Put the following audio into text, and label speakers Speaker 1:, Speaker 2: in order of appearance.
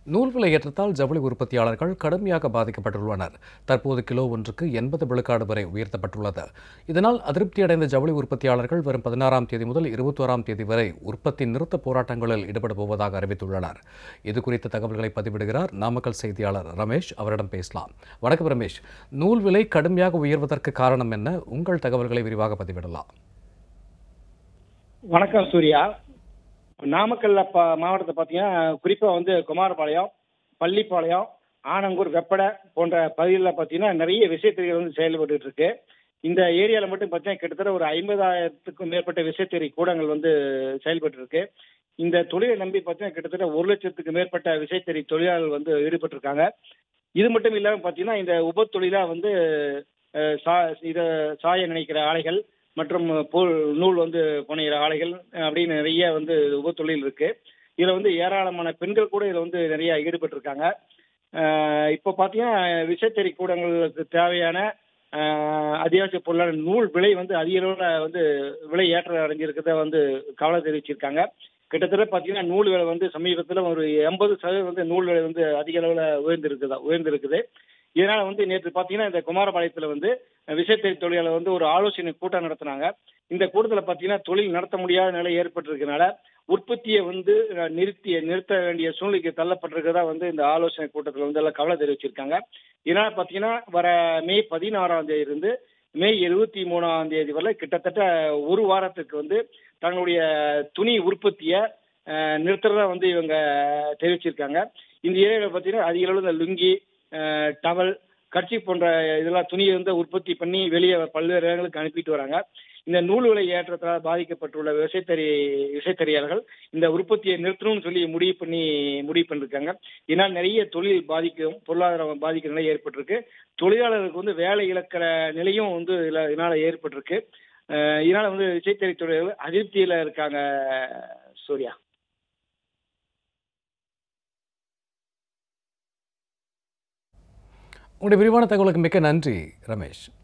Speaker 1: நூல் விலை ஏற்றத்தால் ஜவுளி உற்பத்தியாளர்கள் கடுமையாக பாதிக்கப்பட்டுள்ளனர் தற்போது கிலோ ஒன்றுக்கு எண்பது விழுக்காடு வரை உயர்த்தப்பட்டுள்ளது இதனால் அதிருப்தியடைந்த ஜவுளி உற்பத்தியாளர்கள் வரும் பதினாறாம் தேதி முதல் இருபத்தோராம் தேதி வரை உற்பத்தி நிறுத்த போராட்டங்களில் ஈடுபட போவதாக அறிவித்துள்ளனர் இது குறித்த தகவல்களை பதிவிடுகிறார் நாமக்கல் செய்தியாளர் ரமேஷ் அவரிடம் பேசலாம் வணக்கம் ரமேஷ் நூல் விலை கடுமையாக உயர்வதற்கு காரணம் என்ன உங்கள் தகவல்களை விரிவாக பதிவிடலாம்
Speaker 2: வணக்கம் சூர்யா நாமக்கல்ல ப மாவட்டத்தை பார்த்தீங்கன்னா குறிப்பாக வந்து குமாரபாளையம் பள்ளிப்பாளையம் ஆனங்கூர் வெப்படை போன்ற பகுதிகளில் பார்த்தீங்கன்னா நிறைய விசைத்தறிகள் வந்து செயல்பட்டு இருக்கு இந்த ஏரியாவில் மட்டும் பார்த்தீங்கன்னா கிட்டத்தட்ட ஒரு ஐம்பதாயிரத்துக்கும் மேற்பட்ட விசைத்தறி கூடங்கள் வந்து செயல்பட்டு இருக்கு இந்த தொழிலை நம்பி பார்த்தீங்கன்னா கிட்டத்தட்ட ஒரு லட்சத்துக்கு மேற்பட்ட விசைத்தறி தொழிலாளர்கள் வந்து ஈடுபட்டிருக்காங்க இது மட்டும் இல்லாமல் பார்த்தீங்கன்னா இந்த உப தொழிலா வந்து அஹ், சா இதை சாய நினைக்கிற ஆலைகள் மற்றும் பூ நூல் வந்து புனைகிற ஆலைகள் அப்படின்னு நிறைய வந்து உப தொழில் இருக்கு இதுல வந்து ஏராளமான பெண்கள் கூட இதுல வந்து நிறைய ஈடுபட்டிருக்காங்க அஹ், இப்போ பார்த்தீங்கன்னா விசைத்தறி கூடங்களுக்கு தேவையான அஹ், அத்தியாவசிய பொருளான நூல் விலை வந்து அதிக அளவில் வந்து விலை ஏற்றம் அடைஞ்சிருக்கிறத வந்து கவலை தெரிவிச்சிருக்காங்க கிட்டத்தட்ட பார்த்தீங்கன்னா நூல் விலை வந்து சமீபத்தில் ஒரு எண்பது சதவீதம் வந்து நூல் விலை வந்து அதிக அளவில் உயர்ந்திருக்குதா உயர்ந்திருக்குது இதனால வந்து நேற்று பார்த்தீங்கன்னா இந்த குமாரபாளையத்தில் வந்து விசைத்தறி தொழிலாளர் வந்து ஒரு ஆலோசனை கூட்டம் நடத்தினாங்க இந்த கூட்டத்தில் பார்த்தீங்கன்னா தொழில் நடத்த முடியாத நிலை ஏற்பட்டிருக்கனால உற்பத்தியை வந்து அஹ், நிறுத்தி நிறுத்த வேண்டிய சூழ்நிலைக்கு தள்ளப்பட்டிருக்கிறதா வந்து இந்த ஆலோசனை கூட்டத்தில் வந்து எல்லாம் கவலை தெரிவிச்சிருக்காங்க இதனால பார்த்தீங்கன்னா வர மே பதினாறாம் தேதி இருந்து மே இருபத்தி மூணாம் தேதி வரை கிட்டத்தட்ட ஒரு வாரத்துக்கு வந்து தங்களுடைய துணி உற்பத்தியை அஹ், நிறுத்துறதா வந்து இவங்க தெரிவிச்சிருக்காங்க இந்த ஏரியாவில் பார்த்தீங்கன்னா அதிக அளவில் இந்த லுங்கி அஹ், டவல் கட்சி போன்ற இதெல்லாம் துணியை வந்து உற்பத்தி பண்ணி வெளியே பல்வேறு இடங்களுக்கு அனுப்பிட்டு வராங்க இந்த நூல் விலை ஏற்றத்தால் பாதிக்கப்பட்டுள்ள விசைத்தறி விசைத்தறியாளர்கள் இந்த உற்பத்தியை நிறுத்தணும்னு சொல்லி முடிவு பண்ணி முடிவு பண்ணிருக்காங்க இதனால் நிறைய தொழில் பாதிக்கும் பொருளாதாரம் பாதிக்கிற நிலை ஏற்பட்டிருக்கு தொழிலாளர்களுக்கு வந்து வேலை இழக்கிற நிலையும் வந்து இதுல இதனால ஏற்பட்டிருக்கு அஹ் இதனால வந்து விசைத்தறி தொழிலாளர்கள் அதிருப்தியில இருக்காங்க சூர்யா
Speaker 1: உங்களுடைய விரிவான தகவலுக்கு மிக்க நன்றி ரமேஷ்